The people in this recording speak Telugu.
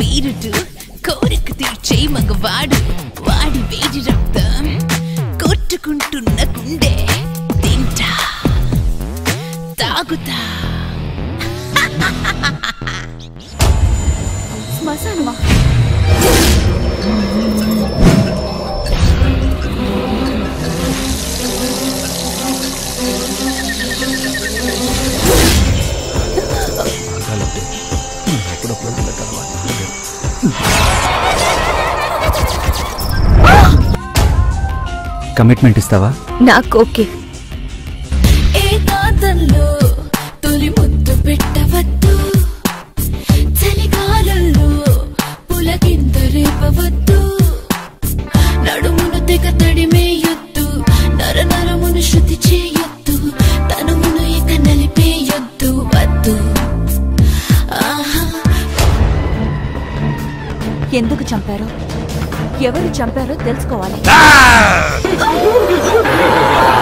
వీరుడు కోరిక తీర్చే మగవాడు వాడి వేడి రక్తం కొట్టుకుంటున్న గుండె తింటా తాగుతా శ్మశానమా మార్గాలంటే అప్పుడప్పుడు ఇలా కలవాలి కమిట్మెంట్ ఇస్తావా నాకు ఓకే ఏ కాదంలో తొలి ముద్దు పెట్టవద్దు చలికాలంలో పులకింత రేపవద్దు నడుమును తెగ తడిమేయొద్దు నర నరమును శృతి చేయొద్దు తనుమును ఇక నలిపేయొద్దు వద్దు ఆహా ఎందుకు చంపారో ఎవరు చంపారో తెలుసుకోవాలి